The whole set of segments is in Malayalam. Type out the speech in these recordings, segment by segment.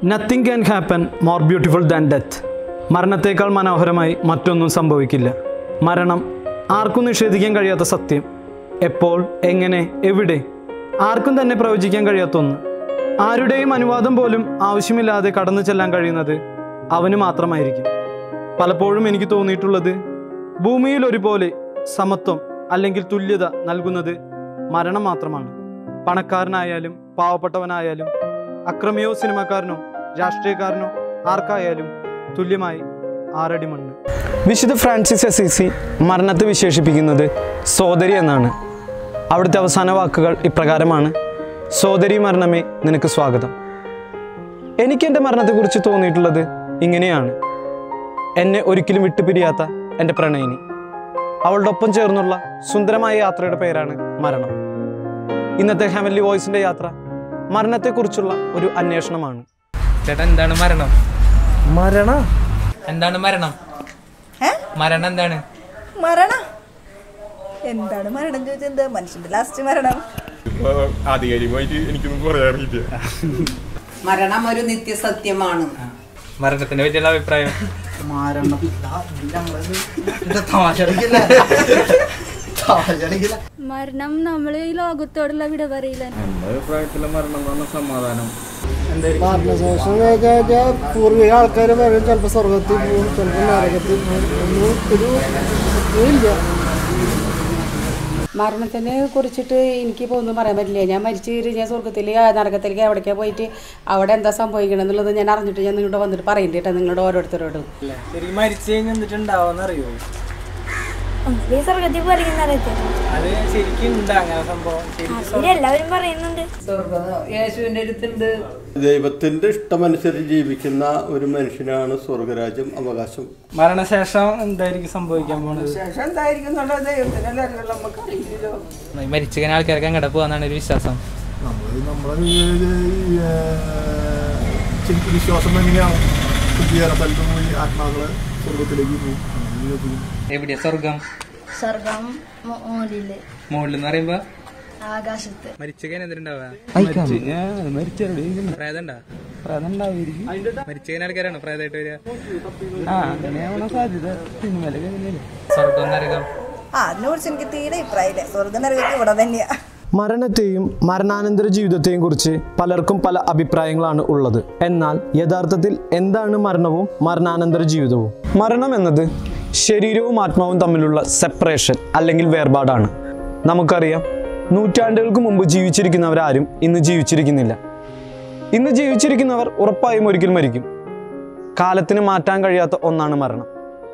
Nothing can happen more beautiful than death മരണത്തേക്കാൾ മനോഹരമായി മറ്റൊന്നും സംഭവിക്കില്ല മരണം ആർക്കും നിഷേധിക്കാൻ കഴിയാത്ത സത്യം എപ്പോൾ എങ്ങനെ എവിടെ ആർക്കും തന്നെ പ്രവചിക്കാൻ കഴിയാത്ത ഒന്ന് ആരുടെയും അനുവാദം പോലും ആവശ്യമില്ലാതെ കടന്നു ചെല്ലാൻ കഴിയുന്നത് അവന് മാത്രമായിരിക്കും പലപ്പോഴും എനിക്ക് തോന്നിയിട്ടുള്ളത് ഭൂമിയിൽ ഒരുപോലെ സമത്വം അല്ലെങ്കിൽ തുല്യത നൽകുന്നത് മരണം മാത്രമാണ് പണക്കാരനായാലും പാവപ്പെട്ടവനായാലും അക്രമിയോ സിനിമാക്കാരനോ രാഷ്ട്രീയക്കാരനോ ആർക്കായാലും തുല്യമായി ആറടി മണ്ണ് വിശുദ്ധ ഫ്രാൻസിസ് അസീസി മരണത്തെ വിശേഷിപ്പിക്കുന്നത് സോദരി എന്നാണ് അവിടുത്തെ അവസാന വാക്കുകൾ ഇപ്രകാരമാണ് സോദരി മരണമേ നിനക്ക് സ്വാഗതം എനിക്ക് എൻ്റെ മരണത്തെക്കുറിച്ച് തോന്നിയിട്ടുള്ളത് ഇങ്ങനെയാണ് എന്നെ ഒരിക്കലും വിട്ടുപിരിയാത്ത എൻ്റെ പ്രണയിനി അവളുടെ ഒപ്പം ചേർന്നുള്ള സുന്ദരമായ യാത്രയുടെ പേരാണ് മരണം ഇന്നത്തെ ഹെവൻലി വോയിസിൻ്റെ യാത്ര മരണത്തെക്കുറിച്ചുള്ള ഒരു അന്വേഷണമാണ് ചേട്ടാ എന്താണ് മരണം മരണ എന്താണ് മരണം ഏ? മരണം എന്താണ് മരണം എന്താണ് മരണം ചോദിച്ചത് മനുഷ്യന്റെ ലാസ്റ്റ് മരണം ഇപ്പൊ ആധികാരികമായിട്ട് എനിക്കൊന്നും പറയാറില്ല മരണം ഒരു നിത്യസത്യമാണ് മരണത്തിനെ പറ്റിയുള്ള അഭിപ്രായം മരണം തമാശടിക്കില്ല തമാശടിക്കില്ല മരണം നമ്മൾ ഈ ലോകത്തോടുള്ള വിട പറയില്ല മരണശേഷം കഴിഞ്ഞാൽ പൂർവിക ആൾക്കാർ പറയും ചിലപ്പോൾ സ്വർഗത്തിൽ പോകും ചിലപ്പോൾ നരകത്തിൽ പോകും ഒന്നും ഒരു ഇല്ല മരണത്തിനെ കുറിച്ചിട്ട് എനിക്കിപ്പോൾ ഒന്നും പറയാൻ പറ്റില്ല ഞാൻ മരിച്ചു കഴിഞ്ഞ് ഞാൻ സ്വർഗത്തിൽ നരകത്തിലേക്ക് എവിടേക്കാ പോയിട്ട് അവിടെ എന്താ സംഭവിക്കണം എന്നുള്ളത് ഞാൻ അറിഞ്ഞിട്ട് ഞാൻ നിങ്ങളുടെ വന്നിട്ട് പറയണ്ട കേട്ടോ നിങ്ങളുടെ ഓരോരുത്തരോടും ശരിക്കും മരിച്ചു കഴിഞ്ഞാൽ എന്നിട്ട് ഉണ്ടാവുമെന്ന് അറിയോ ഒന്നിലെ സ്വർഗത്തിൽ പറയുന്നതൊക്കെ അത് ശരിക്കും ഉണ്ട് അങ്ങനെ സംഭവം ശരിക്കും എല്ലാവരും പറയുന്നുണ്ട് സ്വർഗം യേശുവിൻ്റെ അടുത്തുണ്ട് ദൈവത്തിന്റെ ഇഷ്ടമനുസരിച്ച് ജീവിക്കുന്ന ഒരു മനുഷ്യനാണ് സ്വർഗരാജ്യം അവകാശം മരണശേഷം എന്തായിരിക്കും സംഭവിക്കാൻ പോണത് ശേഷം എന്തായിരിക്കും എന്നുള്ളത് ദൈവത്തിനല്ലേ അറിയുള്ളൂ നമുക്ക് അറിയില്ലല്ലോ മരിച്ചു കഴിഞ്ഞ ആൾക്കാർക്ക് അങ്ങോട്ട് പോകാന്നാണ് ഒരു വിശ്വാസം നമ്മൾ നമ്മളെ ശരിക്കും വിശ്വാസം എങ്ങനെയാണ് ശുദ്ധീകരണ സ്ഥലത്ത് പോയി ആത്മാക്കളെ സ്വർഗത്തിലേക്ക് പോകും അങ്ങനെ പോകും. എവിടെയാ സ്വർഗം സ്വർഗം മോലില് മുകളിൽ എന്ന് പറയുമ്പോ ആകാശത്ത് മരിച്ചു കഴിഞ്ഞാൽ എന്തിനുണ്ടാവുക പ്രേതണ്ടാ മരിച്ചു കഴിഞ്ഞ ആൾക്കാരാണോ പ്രേതമായിട്ട് വരിക സ്വർഗം നരകം ആ അതിനെ കുറിച്ച് എനിക്ക് തീരെ അഭിപ്രായമില്ല സ്വർഗ നരകത്തിൽ ഇവിടെ തന്നെയാ മരണത്തെയും മരണാനന്തര ജീവിതത്തെയും കുറിച്ച് പലർക്കും പല അഭിപ്രായങ്ങളാണ് ഉള്ളത് എന്നാൽ യഥാർത്ഥത്തിൽ എന്താണ് മരണവും മരണാനന്തര ജീവിതവും മരണം എന്നത് ശരീരവും ആത്മാവും തമ്മിലുള്ള സെപ്പറേഷൻ അല്ലെങ്കിൽ വേർപാടാണ് നമുക്കറിയാം നൂറ്റാണ്ടുകൾക്ക് മുമ്പ് ജീവിച്ചിരിക്കുന്നവരാരും ഇന്ന് ജീവിച്ചിരിക്കുന്നില്ല ഇന്ന് ജീവിച്ചിരിക്കുന്നവർ ഉറപ്പായും ഒരിക്കൽ മരിക്കും കാലത്തിന് മാറ്റാൻ കഴിയാത്ത ഒന്നാണ് മരണം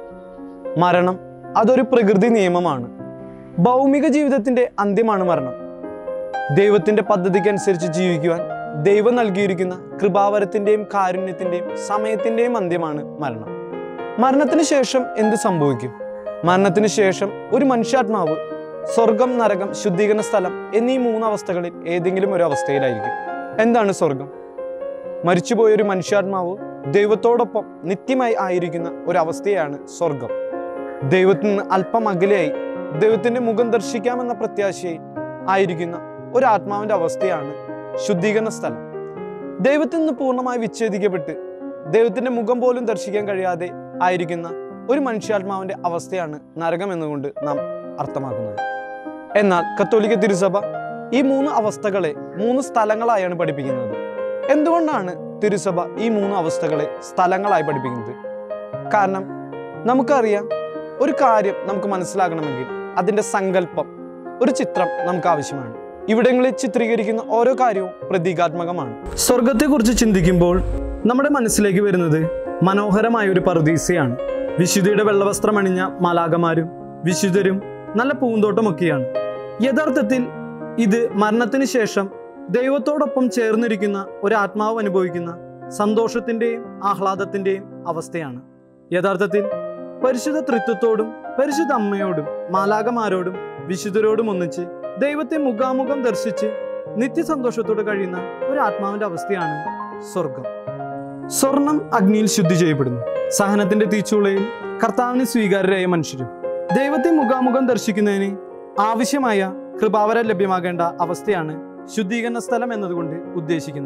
മരണം അതൊരു പ്രകൃതി നിയമമാണ് ഭൗമിക ജീവിതത്തിന്റെ അന്ത്യമാണ് മരണം ദൈവത്തിന്റെ പദ്ധതിക്കനുസരിച്ച് ജീവിക്കുവാൻ ദൈവം നൽകിയിരിക്കുന്ന കൃപാവരത്തിന്റെയും കാരുണ്യത്തിന്റെയും സമയത്തിന്റെയും അന്ത്യമാണ് മരണം മരണത്തിന് ശേഷം എന്ത് സംഭവിക്കും മരണത്തിന് ശേഷം ഒരു മനുഷ്യാത്മാവ് സ്വർഗം നരകം ശുദ്ധീകരണ സ്ഥലം എന്നീ മൂന്ന് അവസ്ഥകളിൽ ഏതെങ്കിലും ഒരു അവസ്ഥയിലായിരിക്കും എന്താണ് സ്വർഗം മരിച്ചുപോയ ഒരു മനുഷ്യാത്മാവ് ദൈവത്തോടൊപ്പം നിത്യമായി ആയിരിക്കുന്ന ഒരവസ്ഥയാണ് സ്വർഗം ദൈവത്തിൽ നിന്ന് അല്പം അകലെയായി ദൈവത്തിന്റെ മുഖം ദർശിക്കാമെന്ന പ്രത്യാശയിൽ ആയിരിക്കുന്ന ഒരു ആത്മാവിന്റെ അവസ്ഥയാണ് ശുദ്ധീകരണ സ്ഥലം ദൈവത്തിൽ നിന്ന് പൂർണ്ണമായി വിച്ഛേദിക്കപ്പെട്ട് ദൈവത്തിന്റെ മുഖം പോലും ദർശിക്കാൻ കഴിയാതെ ആയിരിക്കുന്ന ഒരു മനുഷ്യാത്മാവിന്റെ അവസ്ഥയാണ് നരകം എന്നുകൊണ്ട് നാം അർത്ഥമാക്കുന്നത് എന്നാൽ കത്തോലിക്ക തിരുസഭ ഈ മൂന്ന് അവസ്ഥകളെ മൂന്ന് സ്ഥലങ്ങളായാണ് പഠിപ്പിക്കുന്നത് എന്തുകൊണ്ടാണ് തിരുസഭ ഈ മൂന്ന് അവസ്ഥകളെ സ്ഥലങ്ങളായി പഠിപ്പിക്കുന്നത് കാരണം നമുക്കറിയാം ഒരു കാര്യം നമുക്ക് മനസ്സിലാകണമെങ്കിൽ അതിൻ്റെ സങ്കല്പം ഒരു ചിത്രം നമുക്ക് ആവശ്യമാണ് ഇവിടങ്ങളിൽ ചിത്രീകരിക്കുന്ന ഓരോ കാര്യവും പ്രതീകാത്മകമാണ് സ്വർഗത്തെക്കുറിച്ച് ചിന്തിക്കുമ്പോൾ നമ്മുടെ മനസ്സിലേക്ക് വരുന്നത് മനോഹരമായ ഒരു പറുദീസയാണ് വിശുദ്ധിയുടെ വെള്ളവസ്ത്രം അണിഞ്ഞ മാലാകമാരും വിശുദ്ധരും നല്ല പൂന്തോട്ടമൊക്കെയാണ് യഥാർത്ഥത്തിൽ ഇത് മരണത്തിന് ശേഷം ദൈവത്തോടൊപ്പം ചേർന്നിരിക്കുന്ന ഒരു ആത്മാവ് അനുഭവിക്കുന്ന സന്തോഷത്തിന്റെയും ആഹ്ലാദത്തിന്റെയും അവസ്ഥയാണ് യഥാർത്ഥത്തിൽ പരിശുദ്ധ തൃത്വത്തോടും പരിശുദ്ധ അമ്മയോടും മാലാകമാരോടും വിശുദ്ധരോടും ഒന്നിച്ച് ദൈവത്തെ മുഖാമുഖം ദർശിച്ച് നിത്യസന്തോഷത്തോടെ കഴിയുന്ന ഒരു ആത്മാവിന്റെ അവസ്ഥയാണ് സ്വർഗം സ്വർണം അഗ്നിയിൽ ശുദ്ധി ചെയ്യപ്പെടുന്നു സഹനത്തിന്റെ തീച്ചുളയിൽ കർത്താവിന് സ്വീകാര്യരായ മനുഷ്യരും ദൈവത്തെ മുഖാമുഖം ദർശിക്കുന്നതിന് ആവശ്യമായ കൃപാവരം ലഭ്യമാകേണ്ട അവസ്ഥയാണ് ശുദ്ധീകരണ സ്ഥലം എന്നതുകൊണ്ട് ഉദ്ദേശിക്കുന്നത്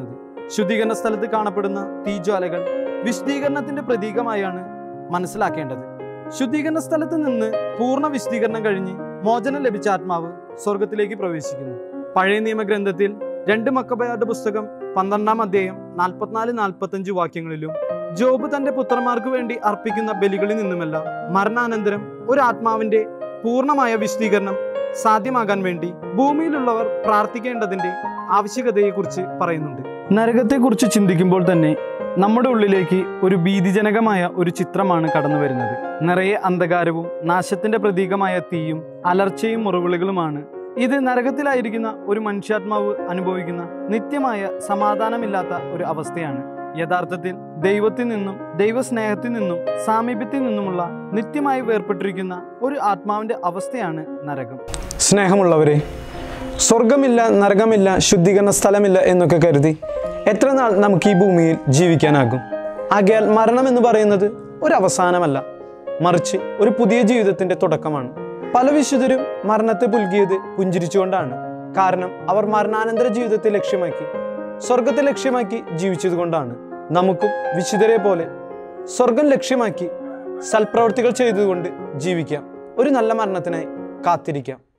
ശുദ്ധീകരണ സ്ഥലത്ത് കാണപ്പെടുന്ന തീജ്വാലകൾ വിശുദ്ധീകരണത്തിന്റെ പ്രതീകമായാണ് മനസ്സിലാക്കേണ്ടത് ശുദ്ധീകരണ സ്ഥലത്ത് നിന്ന് പൂർണ്ണ വിശുദ്ധീകരണം കഴിഞ്ഞ് മോചനം ലഭിച്ച ആത്മാവ് സ്വർഗത്തിലേക്ക് പ്രവേശിക്കുന്നു പഴയ നിയമഗ്രന്ഥത്തിൽ രണ്ട് മക്കബയാരുടെ പുസ്തകം പന്ത്രണ്ടാം അധ്യായം നാൽപ്പത്തിനാല് നാൽപ്പത്തഞ്ച് വാക്യങ്ങളിലും ജോബ് തന്റെ പുത്രന്മാർക്ക് വേണ്ടി അർപ്പിക്കുന്ന ബലികളിൽ നിന്നുമെല്ലാം മരണാനന്തരം ഒരു ആത്മാവിന്റെ പൂർണ്ണമായ വിശുദ്ധീകരണം സാധ്യമാകാൻ വേണ്ടി ഭൂമിയിലുള്ളവർ പ്രാർത്ഥിക്കേണ്ടതിന്റെ ആവശ്യകതയെക്കുറിച്ച് പറയുന്നുണ്ട് നരകത്തെക്കുറിച്ച് ചിന്തിക്കുമ്പോൾ തന്നെ നമ്മുടെ ഉള്ളിലേക്ക് ഒരു ഭീതിജനകമായ ഒരു ചിത്രമാണ് കടന്നു വരുന്നത് നിറയെ അന്ധകാരവും നാശത്തിന്റെ പ്രതീകമായ തീയും അലർച്ചയും മുറിവിളികളുമാണ് ഇത് നരകത്തിലായിരിക്കുന്ന ഒരു മനുഷ്യാത്മാവ് അനുഭവിക്കുന്ന നിത്യമായ സമാധാനമില്ലാത്ത ഒരു അവസ്ഥയാണ് യഥാർത്ഥത്തിൽ ദൈവത്തിൽ നിന്നും ദൈവസ്നേഹത്തിൽ നിന്നും സാമീപ്യത്തിൽ നിന്നുമുള്ള നിത്യമായി വേർപെട്ടിരിക്കുന്ന ഒരു ആത്മാവിന്റെ അവസ്ഥയാണ് നരകം സ്നേഹമുള്ളവരെ സ്വർഗമില്ല നരകമില്ല ശുദ്ധീകരണ സ്ഥലമില്ല എന്നൊക്കെ കരുതി എത്ര നാൾ നമുക്ക് ഈ ഭൂമിയിൽ ജീവിക്കാനാകും ആകയാൽ മരണം എന്ന് പറയുന്നത് ഒരു അവസാനമല്ല മറിച്ച് ഒരു പുതിയ ജീവിതത്തിന്റെ തുടക്കമാണ് പല വിശുദ്ധരും മരണത്തെ പുൽകിയത് പുഞ്ചിരിച്ചുകൊണ്ടാണ് കാരണം അവർ മരണാനന്തര ജീവിതത്തെ ലക്ഷ്യമാക്കി സ്വർഗത്തെ ലക്ഷ്യമാക്കി ജീവിച്ചതുകൊണ്ടാണ് നമുക്കും വിശുദ്ധരെ പോലെ സ്വർഗം ലക്ഷ്യമാക്കി സൽപ്രവർത്തികൾ ചെയ്തുകൊണ്ട് ജീവിക്കാം ഒരു നല്ല മരണത്തിനായി കാത്തിരിക്കാം